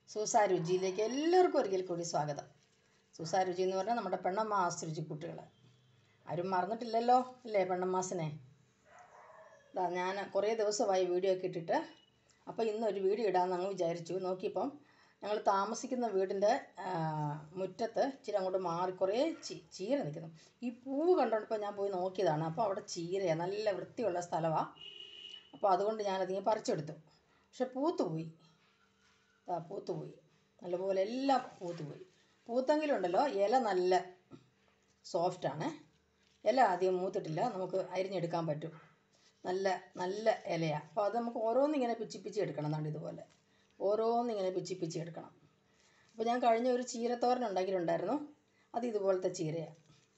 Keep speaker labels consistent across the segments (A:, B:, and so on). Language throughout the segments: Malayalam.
A: സൂസാ രുചിയിലേക്ക് എല്ലാവർക്കും ഒരിക്കൽ കൂടി സ്വാഗതം സൂസാ രുചി എന്ന് പറഞ്ഞാൽ നമ്മുടെ പെണ്ണമ്മാസ് രുചിക്കുട്ടികൾ ആരും മറന്നിട്ടില്ലല്ലോ അല്ലേ പെണ്ണമ്മാസിനെ ഇതാ ഞാൻ കുറേ ദിവസമായി വീഡിയോ ഒക്കെ ഇട്ടിട്ട് അപ്പോൾ ഇന്നൊരു വീഡിയോ ഇടാമെന്ന് അങ്ങ് വിചാരിച്ചു നോക്കിയപ്പം ഞങ്ങൾ താമസിക്കുന്ന വീടിൻ്റെ ആ, മുറ്റത്ത് ഇച്ചിരി അങ്ങോട്ട് മാറി കുറേ ചീ ചീര നിൽക്കുന്നു ഈ പൂവ് കണ്ടുകൊണ്ടപ്പോൾ ഞാൻ പോയി നോക്കിയതാണ് അപ്പോൾ അവിടെ ചീരയാണ് നല്ല വൃത്തിയുള്ള സ്ഥലമാണ് അപ്പോൾ അതുകൊണ്ട് ഞാനതിങ്ങനെ പറിച്ചെടുത്തു പക്ഷെ പൂത്തുപോയി ആ പൂത്തുപോയി നല്ലപോലെ എല്ലാം പൂത്തുപോയി പൂത്തെങ്കിലും ഉണ്ടല്ലോ ഇല നല്ല സോഫ്റ്റാണ് ഇല ആദ്യം മൂത്തിട്ടില്ല നമുക്ക് അരിഞ്ഞെടുക്കാൻ പറ്റും നല്ല നല്ല ഇലയാണ് അപ്പോൾ അത് നമുക്ക് ഓരോന്നിങ്ങനെ പിച്ചി പിച്ചി എടുക്കണം എന്നാണ് ഇതുപോലെ ഓരോന്നിങ്ങനെ പിച്ചി പിച്ചി എടുക്കണം അപ്പോൾ ഞാൻ കഴിഞ്ഞ ഒരു ചീരത്തോരൻ ഉണ്ടാക്കിയിട്ടുണ്ടായിരുന്നു അത് ഇതുപോലത്തെ ചീരയാണ്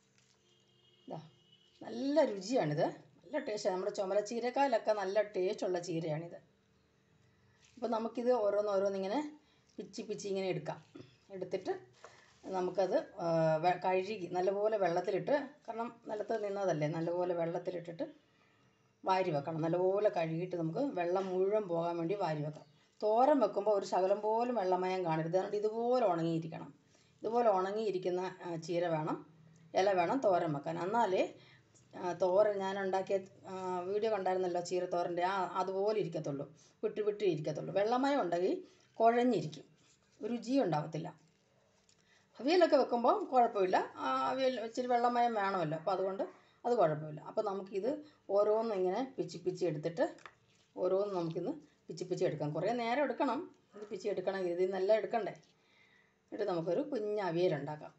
A: ഇതാ നല്ല രുചിയാണിത് നല്ല ടേസ്റ്റാണ് നമ്മുടെ ചുമല ചീരക്കാലൊക്കെ നല്ല ടേസ്റ്റുള്ള ചീരയാണിത് അപ്പോൾ നമുക്കിത് ഓരോന്ന് ഓരോന്നിങ്ങനെ പിച്ചി പിച്ചി ഇങ്ങനെ എടുക്കാം എടുത്തിട്ട് നമുക്കത് ആ, വെ- കഴുകി നല്ലപോലെ വെള്ളത്തിലിട്ട് കാരണം നിലത്ത് നിന്നതല്ലേ നല്ലപോലെ വെള്ളത്തിലിട്ടിട്ട് വാരി വെക്കണം നല്ലപോലെ കഴുകിയിട്ട് നമുക്ക് വെള്ളം മുഴുവൻ പോകാൻ വേണ്ടി വാരി വെക്കാം തോരൻ വെക്കുമ്പോൾ ഒരു ശകലം പോലും വെള്ളമയം കാണരുത് അതുകൊണ്ട് ഇതുപോലെ ഉണങ്ങിയിരിക്കണം ഇതുപോലെ ഉണങ്ങിയിരിക്കുന്ന ആ, ചീര വേണം ഇല വേണം തോരൻ വെക്കാൻ എന്നാലേ ആ, തോരൻ ഞാൻ ഉണ്ടാക്കിയ ആ, വീഡിയോ കണ്ടായിരുന്നല്ലോ ചീരത്തോരൻ്റെ ആ അതുപോലെ ഇരിക്കത്തുള്ളൂ വിട്ട് വിട്ട് ഇരിക്കത്തുള്ളൂ വെള്ളമയം ഉണ്ടെങ്കിൽ കുഴഞ്ഞിരിക്കും രുചി ഉണ്ടാവത്തില്ല അവിയലൊക്കെ വെക്കുമ്പോൾ കുഴപ്പമില്ല ആ, അവിയൽ ഇച്ചിരി വെള്ളമയം വേണമല്ലോ അപ്പോൾ അതുകൊണ്ട് അത് കുഴപ്പമില്ല അപ്പോൾ നമുക്കിത് ഓരോന്നും ഇങ്ങനെ പിച്ചി പിച്ചി എടുത്തിട്ട് ഓരോന്നും നമുക്കിന്ന് പിച്ചി പിച്ചി എടുക്കാം കുറേ നേരം എടുക്കണം ഇത് പിച്ചി എടുക്കണമെങ്കിൽ ഇതിൽ നിന്നെല്ലാം എടുക്കണ്ടേ എന്നിട്ട് നമുക്കൊരു കുഞ്ഞ് അവിയലുണ്ടാക്കാം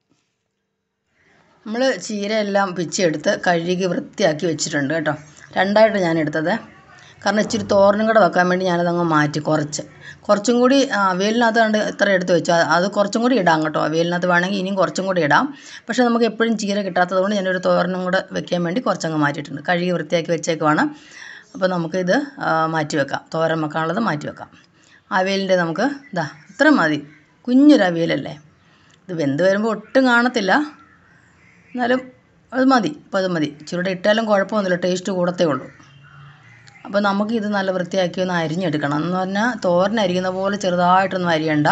A: നമ്മൾ ചീരയെല്ലാം പിച്ചെടുത്ത് കഴുകി വൃത്തിയാക്കി വെച്ചിട്ടുണ്ട് കേട്ടോ രണ്ടായിട്ട് ഞാൻ എടുത്തത് കാരണം ഇച്ചിരി തോരനും കൂടെ വെക്കാൻ വേണ്ടി ഞാനതങ്ങ് മാറ്റി കുറച്ച് കുറച്ചും കൂടി ആ, അവിയലിനകത്ത് കണ്ട് ഇത്ര എടുത്ത് വെച്ചു അത് അത് കുറച്ചും കൂടി ഇടാം കേട്ടോ അവിയലിനകത്ത് വേണമെങ്കിൽ ഇനിയും കുറച്ചും കൂടി ഇടാം പക്ഷേ നമുക്ക് എപ്പോഴും ചീര കിട്ടാത്തത് കൊണ്ട് ഞാനൊരു തോരനും കൂടെ വെക്കാൻ വേണ്ടി കുറച്ചങ്ങ് മാറ്റിയിട്ടുണ്ട് കഴുകി വൃത്തിയാക്കി വെച്ചേക്കുവാണ് അപ്പോൾ നമുക്കിത് ആ, മാറ്റി വെക്കാം തോരൻ വെക്കാനുള്ളത് മാറ്റി വെക്കാം അവിയലിൻ്റെ നമുക്ക് ഇതാ ഇത്ര മതി കുഞ്ഞൊരു അവിയലല്ലേ ഇത് വെന്ത് വരുമ്പോൾ ഒട്ടും കാണത്തില്ല എന്നാലും അത് മതി അപ്പോൾ അത് മതി ഇച്ചിരൂടെ ഇട്ടാലും കുഴപ്പമൊന്നുമില്ല ടേസ്റ്റ് കൂടത്തേ ഉള്ളൂ അപ്പോൾ നമുക്ക് ഇത് നല്ല വൃത്തിയാക്കി ഒന്ന് അരിഞ്ഞെടുക്കണം എന്ന് പറഞ്ഞാൽ തോരൻ അരിയുന്ന പോലെ ചെറുതായിട്ടൊന്നും അരിയണ്ട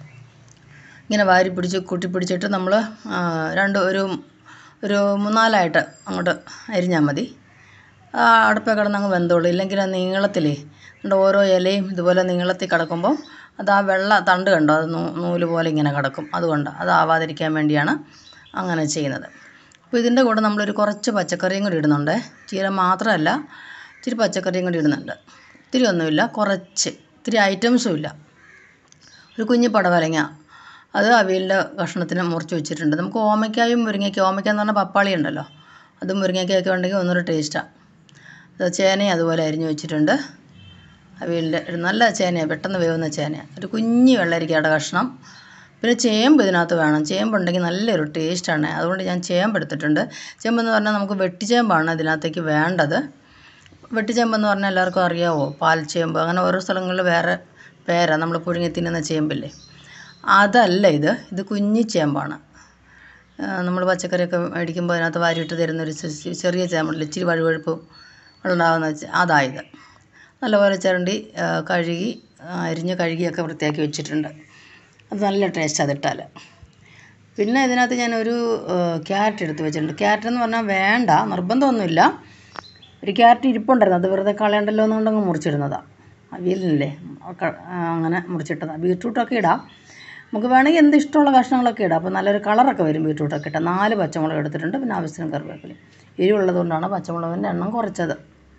A: ഇങ്ങനെ വാരി പിടിച്ച് കൂട്ടി പിടിച്ചിട്ട് നമ്മൾ രണ്ട് ഒരു ഒരു മൂന്നാലായിട്ട് അങ്ങോട്ട് അരിഞ്ഞാൽ മതി ആ അടുപ്പേ കിടന്നങ്ങ് വെന്തോളൂ ഇല്ലെങ്കിൽ ആ നീളത്തിലേ നമ്മുടെ ഓരോ ഇലയും ഇതുപോലെ നീളത്തിൽ കിടക്കുമ്പോൾ അത് ആ വെള്ള തണ്ട് കണ്ടോ അത് നൂ നൂല് പോലെ ഇങ്ങനെ കിടക്കും അതുകൊണ്ട് അതാവാതിരിക്കാൻ വേണ്ടിയാണ് അങ്ങനെ ചെയ്യുന്നത് അപ്പോൾ ഇതിൻ്റെ കൂടെ നമ്മളൊരു കുറച്ച് പച്ചക്കറിയും കൂടി ഇടുന്നുണ്ട് ചീര മാത്രമല്ല ഇച്ചിരി പച്ചക്കറിയും കൂടി ഇടുന്നുണ്ട് ഇത്തിരി ഒന്നുമില്ല കുറച്ച് ഇത്തിരി ഐറ്റംസും ഇല്ല ഒരു കുഞ്ഞ് പടവലങ്ങ അത് അവിയലിൻ്റെ കഷ്ണത്തിന് മുറിച്ച് വെച്ചിട്ടുണ്ട് നമുക്ക് ഓമയ്ക്കായും മുരിങ്ങയ്ക്ക ഓമയ്ക്ക എന്ന് പറഞ്ഞാൽ പപ്പാളി ഉണ്ടല്ലോ അതും മുരിങ്ങയ്ക്കയൊക്കെ ഉണ്ടെങ്കിൽ ഒന്നുകൂടെ ടേസ്റ്റാണ് ചേനയും അതുപോലെ അരിഞ്ഞ് വെച്ചിട്ടുണ്ട് അവിയലിൻ്റെ ഒരു നല്ല ചേനയാണ് പെട്ടെന്ന് വേവുന്ന ചേന ഒരു കുഞ്ഞ് വെള്ളരിക്കയുടെ കഷ്ണം പിന്നെ ചേമ്പ് ഇതിനകത്ത് വേണം ചേമ്പുണ്ടെങ്കിൽ നല്ലൊരു ടേസ്റ്റാണ് അതുകൊണ്ട് ഞാൻ ചേമ്പ് എടുത്തിട്ടുണ്ട് ചേമ്പെന്ന് പറഞ്ഞാൽ നമുക്ക് വെട്ടിച്ചേമ്പാണ് ഇതിനകത്തേക്ക് വേണ്ടത് വെട്ടിച്ചേമ്പെന്ന് പറഞ്ഞാൽ എല്ലാവർക്കും അറിയാവോ പാൽച്ചേമ്പ് അങ്ങനെ ഓരോ സ്ഥലങ്ങളിൽ വേറെ പേരാ നമ്മൾ പുഴുങ്ങി തിന്നുന്ന ചേമ്പില്ലേ അതല്ല ഇത് ഇത് കുഞ്ഞി ചേമ്പാണ് നമ്മൾ പച്ചക്കറിയൊക്കെ മേടിക്കുമ്പോൾ അതിനകത്ത് വാരിയിട്ട് തരുന്നൊരു ചെ- ചെ- ചെറിയ ചേമ്പുണ്ടല്ലോ ഇച്ചിരി വഴുവഴുപ്പ് ഉണ്ടാകുന്ന ചെ- അതായത് നല്ലപോലെ ചിരണ്ടി ആ, കഴുകി ആ, അരിഞ്ഞ് കഴുകിയൊക്കെ വൃത്തിയാക്കി വെച്ചിട്ടുണ്ട് അത് നല്ല ടേസ്റ്റ് അതിട്ടാൽ പിന്നെ ഇതിനകത്ത് ഞാനൊരു ക്യാരറ്റ് എടുത്ത് വെച്ചിട്ടുണ്ട് ക്യാരറ്റ് എന്ന് പറഞ്ഞാൽ വേണ്ട നിർബന്ധമൊന്നുമില്ല ഒരു ക്യാരറ്റ് ഇരിപ്പുണ്ടായിരുന്നു അത് വെറുതെ കളയണ്ടല്ലോ എന്നുകൊണ്ടങ്ങ് മുറിച്ചിടുന്നതാണ് അവിയലിനല്ലേ ക- ആ, അങ്ങനെ മുറിച്ചിട്ടതാണ് ബീട്രൂട്ടൊക്കെ ഇടാം നമുക്ക് വേണമെങ്കിൽ എന്ത് ഇഷ്ടമുള്ള കഷ്ണങ്ങളൊക്കെ ഇടാം അപ്പോൾ നല്ലൊരു കളറൊക്കെ വരും ബീട്രൂട്ടൊക്കെ ഇട്ടാൽ നാല് പച്ചമുളക് എടുത്തിട്ടുണ്ട് പിന്നെ ആവശ്യത്തിന് കറിവേപ്പില എരിവുള്ളത് കൊണ്ടാണ് പച്ചമുളകിൻ്റെ എണ്ണം കുറച്ചത്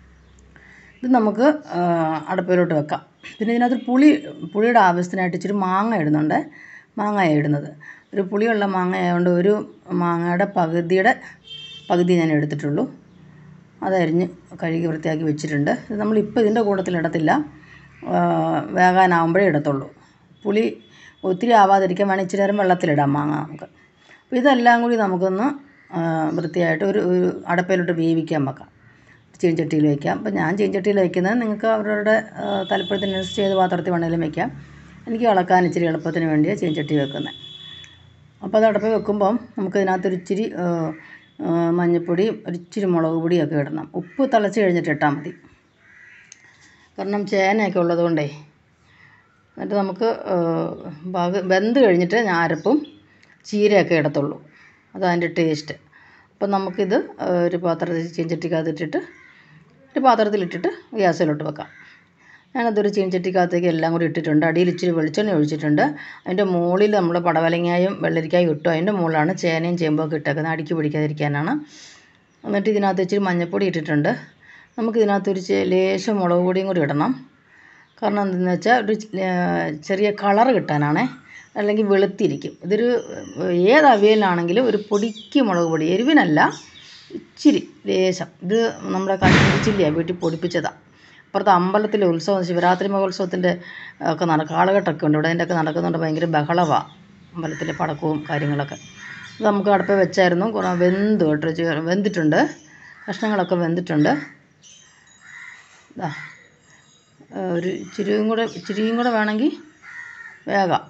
A: ഇത് നമുക്ക് ആ, അടുപ്പിലോട്ട് വെക്കാം പിന്നെ ഇതിനകത്ത് പുളി പുളിയുടെ ആവശ്യത്തിനായിട്ട് ഇച്ചിരി മാങ്ങ ഇടുന്നുണ്ട് മാങ്ങയാണ് ഇടുന്നത് ഒരു പുളിയുള്ള മാങ്ങ ആയതുകൊണ്ട് ഒരു മാങ്ങയുടെ പകുതിയുടെ പകുതി ഞാൻ എടുത്തിട്ടുള്ളൂ അതരിഞ്ഞ് കഴുകി വൃത്തിയാക്കി വെച്ചിട്ടുണ്ട് ഇത് നമ്മളിപ്പോൾ ഇതിൻ്റെ കൂട്ടത്തിൽ ഇടത്തില്ല ആ, വേകാനാവുമ്പോഴേ ഇടത്തുള്ളൂ പുളി ഒത്തിരി ആവാതിരിക്കാൻ വേണമെങ്കിൽ ഇച്ചിരി നേരം വെള്ളത്തിലിടാം മാങ്ങ നമുക്ക് അപ്പോൾ ഇതെല്ലാം കൂടി നമുക്കൊന്ന് ആ, വൃത്തിയായിട്ട് ഒരു ഒരു അടപ്പയിലോട്ട് വേവിക്കാൻ വെക്കാം ചീൻചട്ടിയിൽ വയ്ക്കാം അപ്പോൾ ഞാൻ ചീൻചട്ടിയിൽ വയ്ക്കുന്നത് നിങ്ങൾക്ക് അവരവരുടെ ആ, താല്പര്യത്തിനനുസരിച്ച് ഏത് പാത്രത്തിൽ വേണമെങ്കിലും വയ്ക്കാം എനിക്ക് ഇളക്കാൻ ഇച്ചിരി എളുപ്പത്തിന് വേണ്ടിയാണ് ചീൻചട്ടി വെക്കുന്നത് അപ്പോൾ അത് അടപ്പിൽ വെക്കുമ്പം നമുക്ക് ഇതിനകത്തൊരു ഇച്ചിരി ആ, ആ, മഞ്ഞൾപ്പൊടിയും ഒരു ഇച്ചിരി മുളക് പൊടിയൊക്കെ ഇടണം ഉപ്പ് തിളച്ച് കഴിഞ്ഞിട്ട് ഇട്ടാൽ മതി കാരണം ചേനയൊക്കെ ഉള്ളതുകൊണ്ടേ എന്നിട്ട് നമുക്ക് പാക വെന്ത് കഴിഞ്ഞിട്ട് ഞാൻ അരപ്പും ചീരയൊക്കെ ഇടത്തുള്ളൂ അതാണ് അതിൻ്റെ ടേസ്റ്റ് അപ്പം നമുക്കിത് ഒരു പാത്രത്തിൽ ചീഞ്ചട്ടിക്കകത്തിട്ടിട്ട് ഒരു പാത്രത്തിലിട്ടിട്ട് ഗ്യാസിലോട്ട് വെക്കാം ഞാനതൊരു ചീഞ്ചട്ടിക്കകത്തേക്ക് എല്ലാം കൂടി ഇട്ടിട്ടുണ്ട് അടിയിൽ ഇച്ചിരി വെളിച്ചെണ്ണ ഒഴിച്ചിട്ടുണ്ട് അതിൻ്റെ മുകളിൽ നമ്മൾ പടവലങ്ങായും വെള്ളരിക്കായും ഇട്ടു അതിൻ്റെ മുകളിലാണ് ചേനയും ചേമ്പൊക്കെ ഇട്ടേക്കുന്നത് അടിക്ക് പിടിക്കാതിരിക്കാനാണ് എന്നിട്ട് ഇതിനകത്ത് ഇച്ചിരി മഞ്ഞൾപ്പൊടി ഇട്ടിട്ടുണ്ട് നമുക്കിതിനകത്ത് ഒരു ചെ- ലേശം മുളക് പൊടിയും കൂടി ഇടണം കാരണം എന്തെന്ന് വെച്ചാൽ ഒരു ചെറിയ കളർ കിട്ടാനാണേ അല്ലെങ്കിൽ വെളുത്തിരിക്കും ഇതൊരു ഏത് അവിയലാണെങ്കിലും ഒരു പൊടിക്ക് മുളക് പൊടി എരിവിനല്ല ഇച്ചിരി ലേശം ഇത് നമ്മുടെ കാശ്മീരി ചില്ലിയാണ് വീട്ടിൽ പൊടിപ്പിച്ചതാണ് അപ്പുറത്ത് അമ്പലത്തിലെ ഉത്സവം ശിവരാത്രി മഹോത്സവത്തിൻ്റെ ഒക്കെ നട കാളകെട്ടൊക്കെ ഉണ്ട് ഇവിടെ അതിൻ്റെയൊക്കെ നടക്കുന്നുണ്ട് ഭയങ്കര ബഹളമാണ് അമ്പലത്തിലെ പടക്കവും കാര്യങ്ങളൊക്കെ ഇത് നമുക്ക് അടുപ്പിൽ വെച്ചായിരുന്നു കുറേ വെന്ത് കേട്ടോ ചെ- വെന്തിട്ടുണ്ട് കഷ്ണങ്ങളൊക്കെ വെന്തിട്ടുണ്ട് ഇതാ ഒരു ഇച്ചിരിയും കൂടെ ഇച്ചിരിയും കൂടെ വേണമെങ്കിൽ വേഗം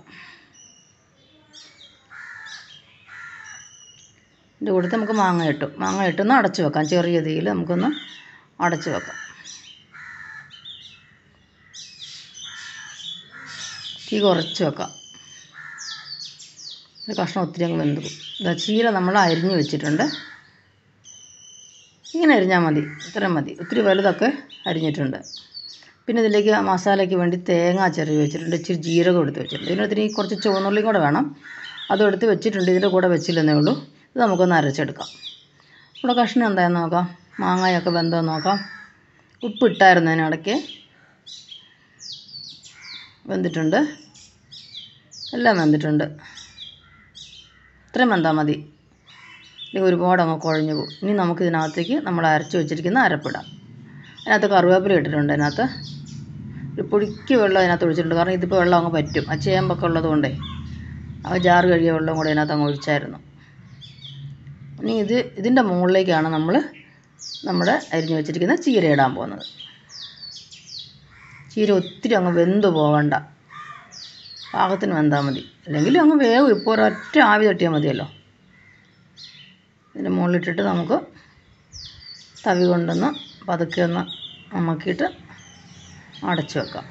A: ഇതിൻ്റെ കൂട്ടത്തിൽ നമുക്ക് മാങ്ങ ഇട്ടു മാങ്ങ ഇട്ടൊന്ന് അടച്ച് വെക്കാം ചെറിയ തീയിൽ നമുക്കൊന്ന് അടച്ച് വെക്കാം തീ കുറച്ച് വെക്കാം ഒരു കഷ്ണം ഒത്തിരി അങ്ങ് വെന്ത് പോകും ഇതാ ചീര നമ്മൾ അരിഞ്ഞ് വെച്ചിട്ടുണ്ട് ഇങ്ങനെ അരിഞ്ഞാൽ മതി ഇത്രയും മതി ഒത്തിരി വലുതൊക്കെ അരിഞ്ഞിട്ടുണ്ട് പിന്നെ ഇതിലേക്ക് മസാലയ്ക്ക് വേണ്ടി തേങ്ങ ചെറിയ വെച്ചിട്ടുണ്ട് ഇച്ചിരി ജീരകം എടുത്ത് വെച്ചിട്ടുണ്ട് ഇതിനകത്തിന് കുറച്ച് ചുവന്നുള്ളിയും കൂടെ വേണം അതും എടുത്ത് വെച്ചിട്ടുണ്ട് ഇതിൻ്റെ കൂടെ വെച്ചില്ലെന്നേ ഉള്ളൂ ഇത് നമുക്കൊന്ന് അരച്ചെടുക്കാം ഇവിടെ കഷ്ണം എന്തായെന്ന് നോക്കാം മാങ്ങയൊക്കെ വെന്തോ നോക്കാം ഉപ്പിട്ടായിരുന്നു അതിനിടയ്ക്ക് വെന്തിട്ടുണ്ട് എല്ലാം വെന്തിട്ടുണ്ട് ഇത്രയും വെന്താൽ മതി അല്ലെങ്കിൽ ഒരുപാട് അങ്ങ് കുഴഞ്ഞു പോകും ഇനി നമുക്ക് ഇതിനകത്തേക്ക് നമ്മൾ അരച്ച് വെച്ചിരിക്കുന്ന അരപ്പിടാം അതിനകത്ത് കറിവേപ്പില ഇട്ടിട്ടുണ്ട് അതിനകത്ത് ഒരു പൊടിക്ക് വെള്ളം അതിനകത്ത് ഒഴിച്ചിട്ടുണ്ട് കാരണം ഇതിപ്പോൾ വെള്ളം അങ്ങ് പറ്റും ആ ചേമ്പൊക്കെ ഉള്ളത് കൊണ്ടേ ആ ജാറ് കഴുകിയ വെള്ളം കൂടെ അതിനകത്ത് അങ്ങ് ഒഴിച്ചായിരുന്നു ഇനി ഇത് ഇതിൻ്റെ മുകളിലേക്കാണ് നമ്മൾ നമ്മുടെ അരിഞ്ഞു വെച്ചിരിക്കുന്ന ചീര ഇടാൻ പോകുന്നത് ചീര ഒത്തിരി അങ്ങ് വെന്ത് പോകണ്ട പാകത്തിന് വെന്താൽ മതി അല്ലെങ്കിൽ അങ്ങ് വേവും ഇപ്പോൾ ഒരൊറ്റ ആവി തട്ടിയാൽ മതിയല്ലോ ഇതിൻ്റെ മുകളിലിട്ടിട്ട് നമുക്ക് തവി കൊണ്ടൊന്ന് പതുക്കെ ഒന്ന് അമക്കിയിട്ട് അടച്ചു വെക്കാം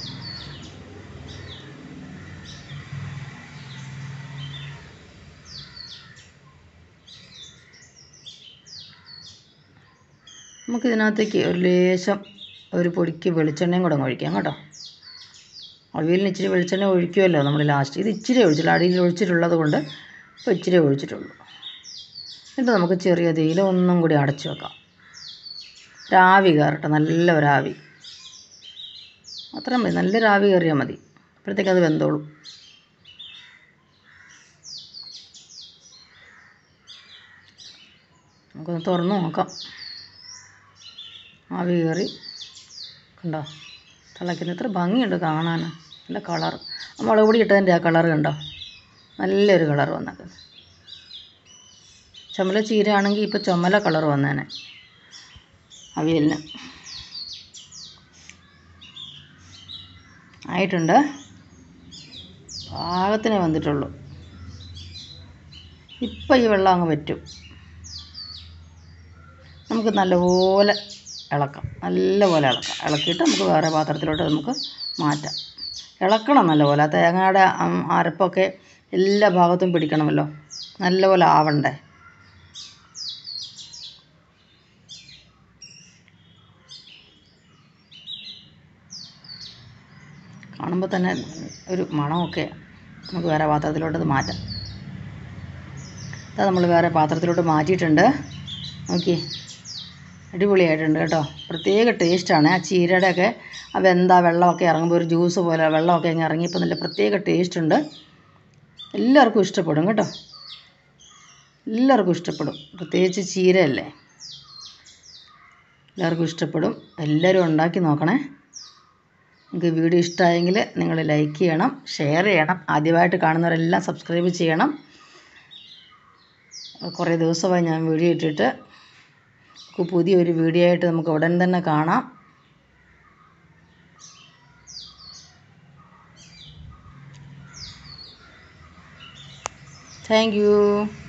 A: നമുക്കിതിനകത്തേക്ക് ഒരു ലേശം ഒരു പൊടിക്ക് വെളിച്ചെണ്ണയും കൂടെ അങ്ങ് ഒഴിക്കാം കേട്ടോ അവിയലിന് ഇച്ചിരി വെളിച്ചെണ്ണ ഒഴിക്കുമല്ലോ നമ്മൾ ലാസ്റ്റ് ഇത് ഇച്ചിരി ഒഴിച്ചില്ല അടിയിൽ ഒഴിച്ചിട്ടുള്ളത് കൊണ്ട് ഇപ്പോൾ ഇച്ചിരി ഒഴിച്ചിട്ടുള്ളൂ എന്നിട്ട് നമുക്ക് ചെറിയ തീയിൽ ഒന്നും കൂടി അടച്ചു വെക്കാം രാവി കയറട്ടെ നല്ല ഒരാവി അത്രയും മതി നല്ലൊരു ആവി കയറിയാൽ മതി അപ്പോഴത്തേക്ക് അത് വെന്തോളും നമുക്കൊന്ന് തുറന്ന് നോക്കാം ആവി കയറി കണ്ടോ തിളയ്ക്കുന്ന എത്ര ഭംഗിയുണ്ട് കാണാൻ നല്ല കളർ മുളക് പൊടി ഇട്ടതിൻ്റെ ആ കളർ കണ്ടോ നല്ലൊരു കളർ വന്നേക്കുന്നത് ചുമല ചീര ആണെങ്കിൽ ഇപ്പോൾ ചുമല കളർ വന്നേനെ അവിയലിന് ആയിട്ടുണ്ട് പാകത്തിനേ വന്നിട്ടുള്ളൂ ഇപ്പം ഈ വെള്ളം അങ്ങ് പറ്റും നമുക്ക് നല്ലപോലെ ഇളക്കാം നല്ലപോലെ ഇളക്കാം ഇളക്കിയിട്ട് നമുക്ക് വേറെ പാത്രത്തിലോട്ട് നമുക്ക് മാറ്റാം ഇളക്കണം നല്ലപോലെ ആ തേങ്ങയുടെ അം- അരപ്പൊക്കെ എല്ലാ ഭാഗത്തും പിടിക്കണമല്ലോ നല്ലപോലെ ആവണ്ടേ കാണുമ്പോൾ തന്നെ ഒരു മണമൊക്കെ നമുക്ക് വേറെ പാത്രത്തിലോട്ട് അത് മാറ്റാം അത് നമ്മൾ വേറെ പാത്രത്തിലോട്ട് മാറ്റിയിട്ടുണ്ട് നോക്കി അടിപൊളിയായിട്ടുണ്ട് കേട്ടോ പ്രത്യേക ടേസ്റ്റാണ് ആ ചീരയുടെയൊക്കെ ആ വെന്ത വെള്ളമൊക്കെ ഇറങ്ങുമ്പോൾ ഒരു ജ്യൂസ് പോലെ വെള്ളമൊക്കെ അങ്ങ് ഇറങ്ങിയപ്പോൾ നല്ല പ്രത്യേക ടേസ്റ്റ് ഉണ്ട് എല്ലാവർക്കും ഇഷ്ടപ്പെടും കേട്ടോ എല്ലാവർക്കും ഇഷ്ടപ്പെടും പ്രത്യേകിച്ച് ചീരയല്ലേ എല്ലാവർക്കും ഇഷ്ടപ്പെടും എല്ലാവരും ഉണ്ടാക്കി നോക്കണേ നിങ്ങൾക്ക് ഈ വീഡിയോ ഇഷ്ടമായെങ്കിൽ നിങ്ങൾ ലൈക്ക് ചെയ്യണം ഷെയർ ചെയ്യണം ആദ്യമായിട്ട് കാണുന്നവരെല്ലാം സബ്സ്ക്രൈബ് ചെയ്യണം കുറേ ദിവസമായി ഞാൻ വീഡിയോ ഇട്ടിട്ട് നമുക്ക് പുതിയൊരു വീഡിയോ ആയിട്ട് നമുക്ക് ഉടൻ തന്നെ കാണാം താങ്ക് യു